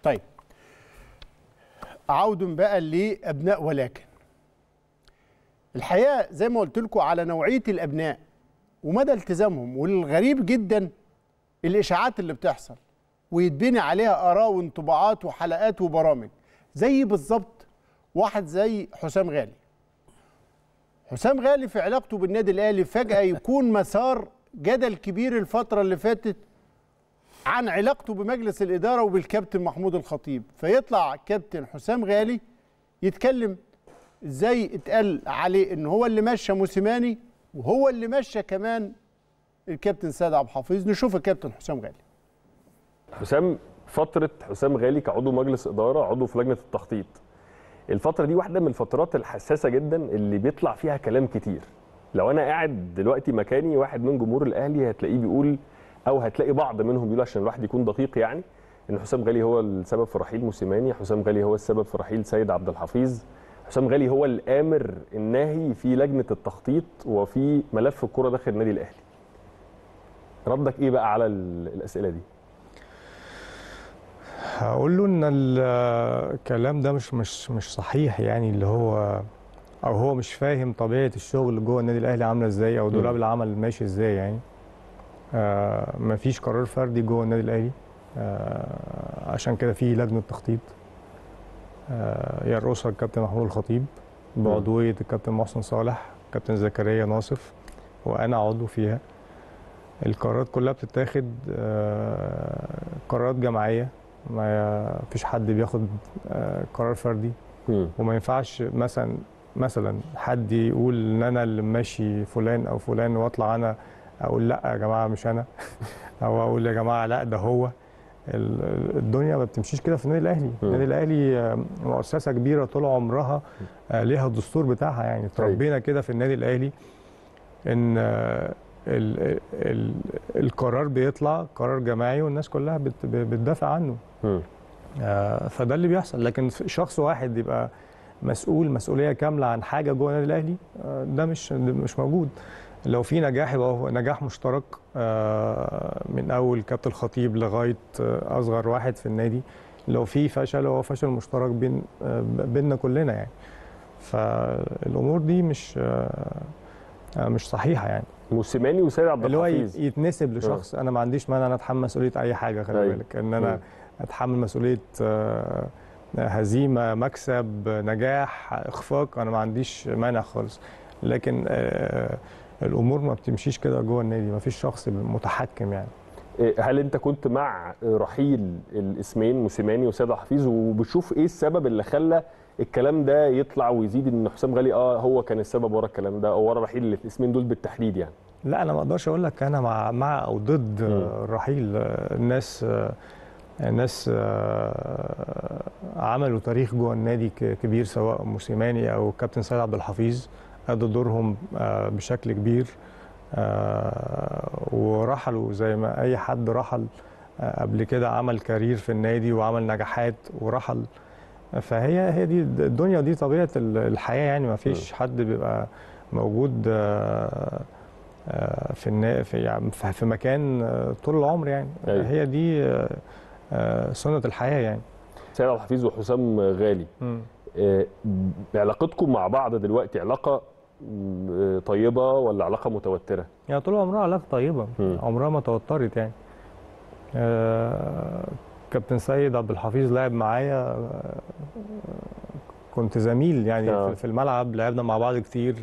طيب عود بقى لابناء ولكن الحقيقه زي ما قلت لكم على نوعيه الابناء ومدى التزامهم والغريب جدا الاشاعات اللي بتحصل ويتبني عليها اراء وانطباعات وحلقات وبرامج زي بالظبط واحد زي حسام غالي حسام غالي في علاقته بالنادي الاهلي فجاه يكون مسار جدل كبير الفتره اللي فاتت عن علاقته بمجلس الاداره وبالكابتن محمود الخطيب فيطلع كابتن حسام غالي يتكلم ازاي اتقال عليه ان هو اللي مشى موسيماني وهو اللي مشى كمان الكابتن سيد عبد الحفيظ نشوف الكابتن حسام غالي حسام فتره حسام غالي كعضو مجلس اداره عضو في لجنه التخطيط الفتره دي واحده من الفترات الحساسه جدا اللي بيطلع فيها كلام كتير لو انا قاعد دلوقتي مكاني واحد من جمهور الاهلي هتلاقيه بيقول او هتلاقي بعض منهم بيقول عشان الواحد يكون دقيق يعني ان حسام غالي هو السبب في رحيل موسيماني حسام غالي هو السبب في رحيل سيد عبد الحفيظ حسام غالي هو الامر الناهي في لجنه التخطيط وفي ملف الكره داخل النادي الاهلي ردك ايه بقى على الاسئله دي هقول له ان الكلام ده مش مش مش صحيح يعني اللي هو او هو مش فاهم طبيعه الشغل جوه النادي الاهلي عامله ازاي او دولاب العمل ماشي ازاي يعني آه مفيش قرار فردي جوه النادي الاهلي آه عشان كده في لجنه تخطيط آه يرأسها الكابتن محمود الخطيب بعضويه الكابتن محسن صالح كابتن زكريا ناصف وانا عضو فيها القرارات كلها بتتاخد آه قرارات جماعيه ما فيش حد بياخد آه قرار فردي مم. وما ينفعش مثلا مثلا حد يقول ان انا اللي ماشي فلان او فلان واطلع انا اقول لا يا جماعه مش انا او اقول يا جماعه لا ده هو ال- الدنيا ما بتمشيش كده في النادي الاهلي النادي الاهلي آه، مؤسسه كبيره طول عمرها آه، ليها الدستور بتاعها يعني اتربينا كده في النادي الاهلي ان آه، ال ال القرار بيطلع قرار جماعي والناس كلها بت- بتدافع عنه مم. آه، فده اللي بيحصل لكن في- شخص واحد يبقى مسؤول مسؤوليه كامله عن حاجه جوه النادي الاهلي آه، ده مش ده مش موجود لو في نجاح يبقى هو نجاح مشترك آه، من اول كابتن الخطيب لغايه آه، اصغر واحد في النادي لو في فشل هو فشل مشترك بين آه، بيننا كلنا يعني فالامور دي مش آه، آه، مش صحيحه يعني موسيماني وسيد عبد اللي هو الحفيظ يت- يتنسب لشخص انا ما عنديش مانع انا اتحمل مسؤوليه اي حاجه خلي أيوة. بالك ان انا مم. اتحمل مسؤوليه آه، هزيمه مكسب نجاح اخفاق انا ما عنديش مانع خالص لكن آه، الامور ما بتمشيش كده جوه النادي ما فيش شخص متحكم يعني إيه، هل انت كنت مع رحيل الاسمين موسيماني وسيد عبد الحفيظ وبتشوف ايه السبب اللي خلى الكلام ده يطلع ويزيد ان حسام غالي اه هو كان السبب ورا الكلام ده او ورا رحيل الاسمين دول بالتحديد يعني لا انا ما اقدرش اقول لك انا مع مع او ضد آه، الرحيل آه، الناس آه، الناس آه، عملوا تاريخ جوه النادي ك- كبير سواء موسيماني او كابتن سيد عبد الحفيظ ادوا دورهم آه، بشكل كبير آه، ورحلوا زي ما اي حد رحل آه، قبل كده عمل كارير في النادي وعمل نجاحات ورحل فهي هي دي الدنيا دي طبيعه ال- الحياه يعني ما فيش حد بيبقى موجود آه، آه، في النا... في يعني في في مكان آه، طول العمر يعني أيوة. هي دي آه، آه، سنه الحياه يعني سيد عبد الحفيظ وحسام غالي آه، علاقتكم مع بعض دلوقتي علاقه م، آه، طيبه ولا علاقه متوتره؟ يعني طول عمرها علاقه طيبه مم. عمرها ما توترت يعني آه، كابتن سيد عبد الحفيظ لعب معايا آه، كنت زميل يعني آه. في- في الملعب لعبنا مع بعض كتير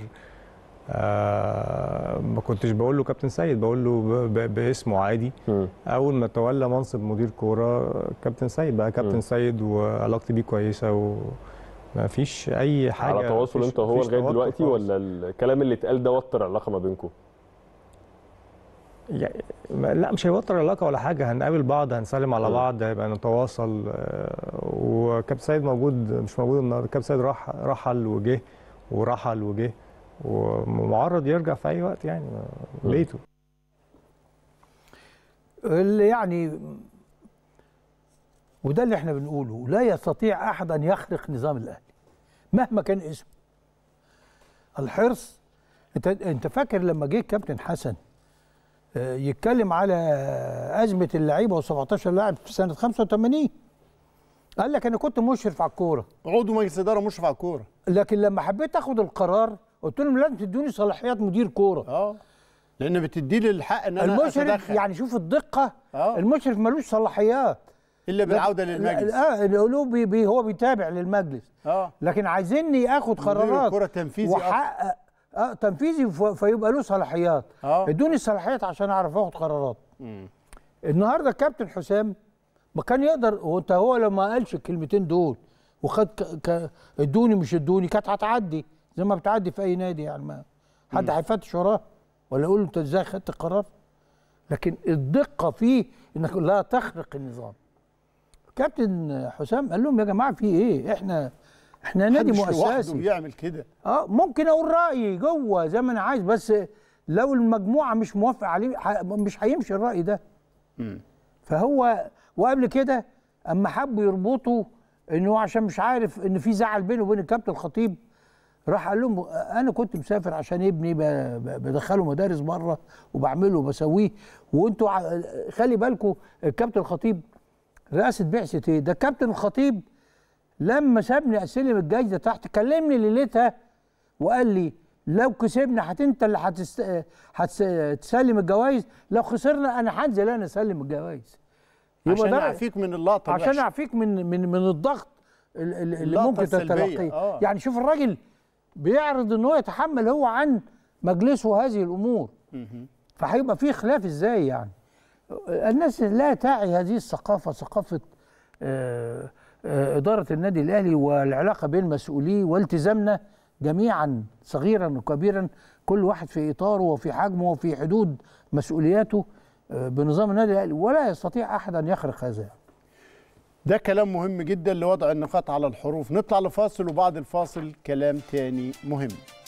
آه، ما كنتش بقول له كابتن سيد بقول له ب- ب- باسمه عادي مم. اول ما تولى منصب مدير كوره كابتن سيد بقى كابتن مم. سيد وعلاقتي بيه كويسه وما فيش اي حاجه على تواصل مفيش- انت وهو مفيش لغايه توتر دلوقتي خالص. ولا الكلام اللي اتقال ده وتر العلاقه ما بينكم؟ يعني ما- لا مش هيوتر العلاقه ولا حاجه هنقابل بعض هنسلم على مم. بعض هيبقى نتواصل آه، وكابتن سيد موجود مش موجود النهارده كابتن سيد راح رحل وجه ورحل وجه ومعرض يرجع في اي وقت يعني مم. بيته اللي يعني وده اللي احنا بنقوله لا يستطيع احد ان يخرق نظام الاهلي مهما كان اسمه الحرص انت انت فاكر لما جه الكابتن حسن آه، يتكلم على ازمه اللعيبه و17 لاعب في سنه 85 قال لك انا كنت مشرف على الكوره عضو مجلس اداره مشرف على الكوره لكن لما حبيت اخد القرار قلت لهم لازم تدوني صلاحيات مدير كوره اه لان بتدي لي الحق ان انا المشرف أتدخل. يعني شوف الدقه آه. المشرف ملوش صلاحيات الا بالعوده للمجلس اه له بي بي هو بيتابع للمجلس اه لكن عايزيني اخد مدير قرارات الكرة تنفيذي وحقق اه تنفيذي ف- فيبقى له صلاحيات آه. ادوني الصلاحيات عشان اعرف اخد قرارات النهارده الكابتن حسام ما كان يقدر هو انت هو لما قالش الكلمتين دول وخد ك... ك... ادوني مش ادوني كانت هتعدي زي ما بتعدي في اي نادي يعني ما حد هيفتش وراه ولا يقول له انت ازاي خدت القرار لكن الدقه فيه انك لا تخرق النظام كابتن حسام قال لهم يا جماعه في ايه احنا احنا نادي محدش لوحده مؤسسي بيعمل كده اه ممكن اقول رايي جوه زي ما انا عايز بس لو المجموعه مش موافقه عليه ح- مش هيمشي الراي ده فهو وقبل كده اما حبوا يربطوا انه عشان مش عارف ان في زعل بينه وبين الكابتن الخطيب راح قال لهم انا كنت مسافر عشان ابني ب- ب- بدخله مدارس بره وبعمله وبسويه وانتوا ع- خلي بالكم الكابتن الخطيب رئاسه بعثه ايه ده الكابتن الخطيب لما سابني استلم الجايزه تحت كلمني ليلتها وقال لي لو كسبنا هت انت اللي هتست... هتسلم الجوائز لو خسرنا انا هنزل انا اسلم الجوائز عشان ده- اعفيك من اللقطه عشان الوحشة. اعفيك من من من الضغط ال- ال- اللي اللقطة ممكن السلبية، تتلقيه آه. يعني شوف الراجل بيعرض ان هو يتحمل هو عن مجلسه هذه الامور فهيبقى في خلاف ازاي يعني الناس لا تعي هذه الثقافه ثقافه آه، آه، اداره النادي الاهلي والعلاقه بين مسؤوليه والتزامنا جميعا صغيرا وكبيرا كل واحد في اطاره وفي حجمه وفي حدود مسؤولياته آه، بنظام النادي الاهلي ولا يستطيع احد ان يخرق هذا ده كلام مهم جدا لوضع النقاط على الحروف نطلع لفاصل وبعد الفاصل كلام تاني مهم